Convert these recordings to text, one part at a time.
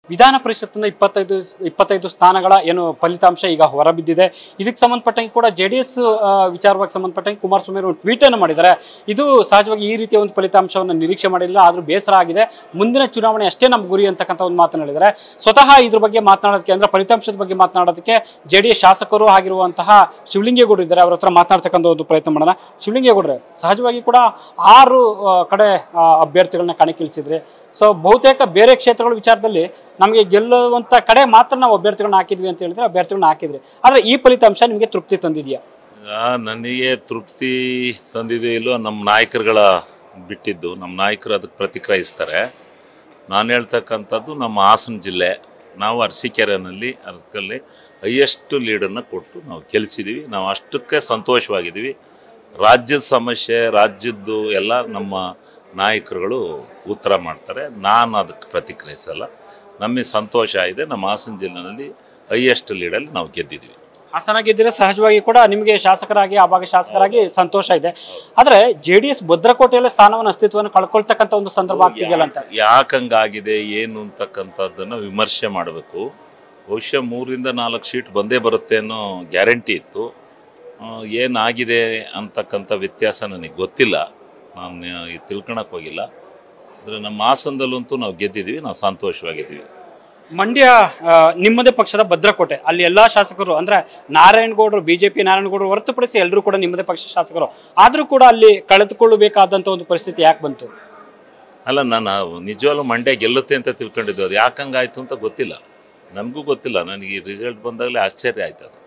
ವಿಧಾನ ಪರಿಷತ್ನ ಇಪ್ಪತ್ತೈದು ಇಪ್ಪತ್ತೈದು ಸ್ಥಾನಗಳ ಏನು ಫಲಿತಾಂಶ ಈಗ ಹೊರಬಿದ್ದಿದೆ ಇದಕ್ಕೆ ಸಂಬಂಧಪಟ್ಟಂಗೆ ಕೂಡ ಜೆ ಡಿ ಎಸ್ ವಿಚಾರವಾಗಿ ಸಂಬಂಧಪಟ್ಟಂಗೆ ಕುಮಾರಸ್ವಾಮಿ ಅವರು ಟ್ವೀಟ್ ಅನ್ನು ಮಾಡಿದ್ದಾರೆ ಇದು ಸಹಜವಾಗಿ ಈ ರೀತಿಯ ಒಂದು ಫಲಿತಾಂಶವನ್ನು ನಿರೀಕ್ಷೆ ಮಾಡಿಲ್ಲ ಆದ್ರೂ ಬೇಸರ ಆಗಿದೆ ಮುಂದಿನ ಚುನಾವಣೆ ಅಷ್ಟೇ ನಮ್ಮ ಗುರಿ ಅಂತಕ್ಕಂಥ ಒಂದು ಮಾತನ್ನು ಹೇಳಿದ್ದಾರೆ ಸ್ವತಃ ಇದ್ರ ಬಗ್ಗೆ ಮಾತನಾಡೋದಕ್ಕೆ ಅಂದ್ರೆ ಫಲಿತಾಂಶದ ಬಗ್ಗೆ ಮಾತನಾಡೋದಕ್ಕೆ ಜೆ ಡಿ ಎಸ್ ಶಾಸಕರು ಆಗಿರುವಂತಹ ಶಿವಲಿಂಗೇಗೌಡರು ಇದ್ದಾರೆ ಅವ್ರ ಹತ್ರ ಮಾತನಾಡ್ತಕ್ಕಂಥ ಒಂದು ಪ್ರಯತ್ನ ಮಾಡೋಣ ಶಿವಲಿಂಗೇಗೌಡ್ರೆ ಸಹಜವಾಗಿ ಕೂಡ ಆರು ಆ, ಕಡೆ ಆ, ಅಭ್ಯರ್ಥಿಗಳನ್ನ ಕಣಕ್ಕಿಳಿಸಿದ್ರಿ ಸೊ ಬಹುತೇಕ ಬೇರೆ ಕ್ಷೇತ್ರಗಳ ವಿಚಾರದಲ್ಲಿ ನಮಗೆ ಗೆಲ್ಲುವಂತ ಕಡೆ ಮಾತ್ರ ನಾವು ಅಭ್ಯರ್ಥಿಗಳನ್ನ ಹಾಕಿದ್ವಿ ಅಂತ ಹೇಳಿದ್ರೆ ಅಭ್ಯರ್ಥಿಗಳನ್ನ ಹಾಕಿದ್ರಿ ಆದ್ರೆ ಈ ಫಲಿತಾಂಶ ನಿಮಗೆ ತೃಪ್ತಿ ತಂದಿದೆಯಾ ಆ, ನನಗೆ ತೃಪ್ತಿ ತಂದಿದೆ ಇಲ್ಲೋ ನಮ್ಮ ನಾಯಕರುಗಳ ಬಿಟ್ಟಿದ್ದು ನಮ್ಮ ನಾಯಕರು ಅದಕ್ಕೆ ಪ್ರತಿಕ್ರಿಯಿಸ್ತಾರೆ ನಾನು ಹೇಳ್ತಕ್ಕಂಥದ್ದು ನಮ್ಮ ಹಾಸನ ಜಿಲ್ಲೆ ನಾವು ಅರಸೀಕೆರೆನಲ್ಲಿ ಅದಕ್ಕಲ್ಲಿ ಹೈಯೆಸ್ಟ್ ಲೀಡನ್ನು ಕೊಟ್ಟು ನಾವು ಗೆಲ್ಲಿಸಿದ್ದೀವಿ ನಾವು ಅಷ್ಟಕ್ಕೆ ಸಂತೋಷವಾಗಿದ್ದೀವಿ ರಾಜ್ಯದ ಸಮಸ್ಯೆ ರಾಜ್ಯದ್ದು ಎಲ್ಲ ನಮ್ಮ ನಾಯಕರುಗಳು ಉತ್ತರ ಮಾಡ್ತಾರೆ ನಾನು ಅದಕ್ಕೆ ಪ್ರತಿಕ್ರಿಯಿಸಲ್ಲ ನಮಗೆ ಸಂತೋಷ ಇದೆ ನಮ್ಮ ಹಾಸನ ಜಿಲ್ಲೆನಲ್ಲಿ ಹೈಯೆಸ್ಟ್ ಲೀಡಲ್ಲಿ ನಾವು ಗೆದ್ದಿದ್ದೀವಿ ಹಾಸನ ಗೆದ್ದಿದ್ರೆ ಸಹಜವಾಗಿ ಕೂಡ ನಿಮಗೆ ಶಾಸಕರಾಗಿ ಆ ಭಾಗ ಶಾಸಕರಾಗಿ ಸಂತೋಷ ಇದೆ ಆದ್ರೆ ಜೆ ಡಿ ಎಸ್ ಭದ್ರಕೋಟೆಯಲ್ಲಿ ಸ್ಥಾನವನ್ನು ಅಸ್ತಿತ್ವವನ್ನು ಕಳ್ಕೊಳ್ತಕ್ಕಂಥ ಒಂದು ಸಂದರ್ಭ ಆಗ್ತಿದೆಯಲ್ಲ ಅಂತ ಯಾಕಂಗಾಗಿದೆ ಏನು ಅಂತಕ್ಕಂಥದ್ದನ್ನು ವಿಮರ್ಶೆ ಮಾಡಬೇಕು ಬಹುಶಃ ಮೂರಿಂದ ನಾಲ್ಕು ಸೀಟ್ ಬಂದೇ ಬರುತ್ತೆ ಅನ್ನೋ ಗ್ಯಾರಂಟಿ ಇತ್ತು ಆ, ಏನಾಗಿದೆ ಅಂತಕ್ಕಂಥ ವ್ಯತ್ಯಾಸ ನನಗೆ ಗೊತ್ತಿಲ್ಲ ನಾನು ತಿಳ್ಕೊಳಕ್ಕೆ ಹೋಗಿಲ್ಲ ಆದರೆ ನಮ್ಮ ಹಾಸನದಲ್ಲಂತೂ ನಾವು ಗೆದ್ದಿದ್ದೀವಿ ನಾವು ಸಂತೋಷವಾಗಿದ್ದೀವಿ ಮಂಡ್ಯ ಆ, ನಿಮ್ಮದೇ ಪಕ್ಷದ ಭದ್ರಕೋಟೆ ಅಲ್ಲಿ ಎಲ್ಲಾ ಶಾಸಕರು ಅಂದ್ರೆ ನಾರಾಯಣಗೌಡರು ಬಿಜೆಪಿ ನಾರಾಯಣಗೌಡರು ಹೊರತುಪಡಿಸಿ ಎಲ್ಲರೂ ಕೂಡ ನಿಮ್ಮದೇ ಪಕ್ಷ ಶಾಸಕರು ಆದ್ರೂ ಕೂಡ ಅಲ್ಲಿ ಕಳೆದುಕೊಳ್ಳಬೇಕಾದಂತ ಒಂದು ಪರಿಸ್ಥಿತಿ ಯಾಕೆ ಬಂತು ಅಲ್ಲ ನಾನು ನಿಜವಾಗ್ಲೂ ಮಂಡ್ಯ ಗೆಲ್ಲುತ್ತೆ ಅಂತ ತಿಳ್ಕೊಂಡಿದ್ದು ಅದು ಯಾಕಂಗಾಯ್ತು ಅಂತ ಗೊತ್ತಿಲ್ಲ ನಮಗೂ ಗೊತ್ತಿಲ್ಲ ನನಗೆ ಈ ರಿಸಲ್ಟ್ ಬಂದಾಗಲೇ ಆಶ್ಚರ್ಯ ಆಯ್ತು ಅದು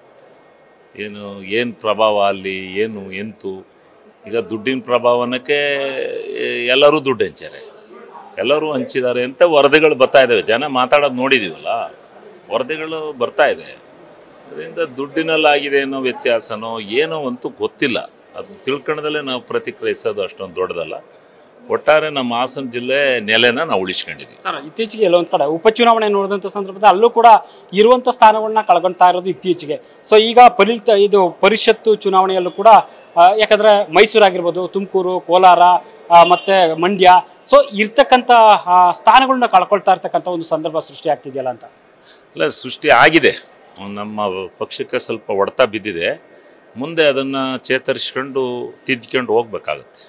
ಏನು ಏನು ಪ್ರಭಾವ ಅಲ್ಲಿ ಏನು ಎಂತು ಈಗ ದುಡ್ಡಿನ ಪ್ರಭಾವನಕ್ಕೆ ಎಲ್ಲರೂ ದುಡ್ಡು ಹಂಚಾರೆ ಎಲ್ಲರೂ ಹಂಚಿದ್ದಾರೆ ಅಂತ ವರದಿಗಳು ಬರ್ತಾ ಇದ್ದಾವೆ ಜನ ಮಾತಾಡೋದು ನೋಡಿದೀವಲ್ಲ ವರದಿಗಳು ಬರ್ತಾ ಇದೆ ಅದರಿಂದ ದುಡ್ಡಿನಲ್ಲಾಗಿದೆ ಅನ್ನೋ ವ್ಯತ್ಯಾಸನೋ ಏನೋ ಅಂತೂ ಗೊತ್ತಿಲ್ಲ ಅದು ತಿಳ್ಕೊಳ್ಳೋದಲ್ಲೇ ನಾವು ಪ್ರತಿಕ್ರಿಯಿಸೋದು ಅಷ್ಟೊಂದು ದೊಡ್ಡದಲ್ಲ ಒಟ್ಟಾರೆ ನಮ್ಮ ಹಾಸನ ಜಿಲ್ಲೆ ನೆಲೆನ ನಾವು ಉಳಿಸ್ಕೊಂಡಿದ್ದೀವಿ ಸರ್ ಇತ್ತೀಚೆಗೆ ಎಲ್ಲೊಂದ್ ಕಡೆ ಉಪಚುನಾವಣೆ ನೋಡಿದಂತ ಸಂದರ್ಭದಲ್ಲಿ ಅಲ್ಲೂ ಕೂಡ ಇರುವಂತ ಸ್ಥಾನಗಳನ್ನ ಕಳ್ಕೊಂತಾ ಇರೋದು ಇತ್ತೀಚೆಗೆ ಸೊ ಈಗ ಫಲಿತ ಇದು ಪರಿಷತ್ತು ಚುನಾವಣೆಯಲ್ಲೂ ಕೂಡ ಆ, ಯಾಕಂದ್ರೆ ಮೈಸೂರು ಆಗಿರ್ಬೋದು ತುಮಕೂರು ಕೋಲಾರ ಆ, ಮತ್ತೆ ಮಂಡ್ಯ ಸೊ ಇರ್ತಕ್ಕಂಥ ಆ, ಸ್ಥಾನಗಳನ್ನ ಕಳ್ಕೊಳ್ತಾ ಇರ್ತಕ್ಕಂಥ ಒಂದು ಸಂದರ್ಭ ಸೃಷ್ಟಿ ಆಗ್ತಿದೆಯಲ್ಲ ಅಂತ ಇಲ್ಲ ಸೃಷ್ಟಿ ಆಗಿದೆ ನಮ್ಮ ಪಕ್ಷಕ್ಕೆ ಸ್ವಲ್ಪ ಹೊಡೆತ ಬಿದ್ದಿದೆ ಮುಂದೆ ಅದನ್ನು ಚೇತರಿಸ್ಕೊಂಡು ತಿದ್ಕೊಂಡು ಹೋಗ್ಬೇಕಾಗತ್ತೆ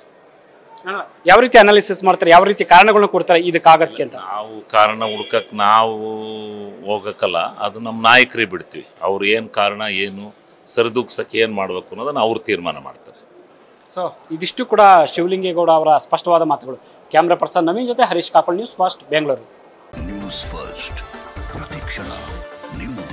ಯಾವ ರೀತಿ ಅನಾಲಿಸಿಸ್ ಮಾಡ್ತಾರೆ ಯಾವ ರೀತಿ ಕಾರಣಗಳನ್ನ ಕೊಡ್ತಾರೆ ಇದಕ್ಕಾಗತ್ಕೆ ಅಂತ ನಾವು ಕಾರಣ ಹುಡ್ಕಕ್ಕೆ ನಾವು ಹೋಗಕ್ಕಲ್ಲ ಅದು ನಮ್ಮ ನಾಯಕರಿಗೆ ಬಿಡ್ತೀವಿ ಅವ್ರು ಏನು ಕಾರಣ ಏನು ಸರಿದೂಗ್ಸಕ್ಕೆ ಏನು ಮಾಡಬೇಕು ಅನ್ನೋದನ್ನ ಅವ್ರು ತೀರ್ಮಾನ ಮಾಡ್ತಾರೆ ಸೊ ಇದಿಷ್ಟು ಕೂಡ ಶಿವಲಿಂಗೇಗೌಡ ಅವರ ಸ್ಪಷ್ಟವಾದ ಮಾತುಗಳು ಕ್ಯಾಮ್ರಾ ಪರ್ಸನ್ ನವೀನ್ ಜೊತೆ Harish Koppal news fast Bengaluru news first ಪ್ರತಿಕ್ಷಣ ನಿಮ್ಮೊಂದಿಗೆ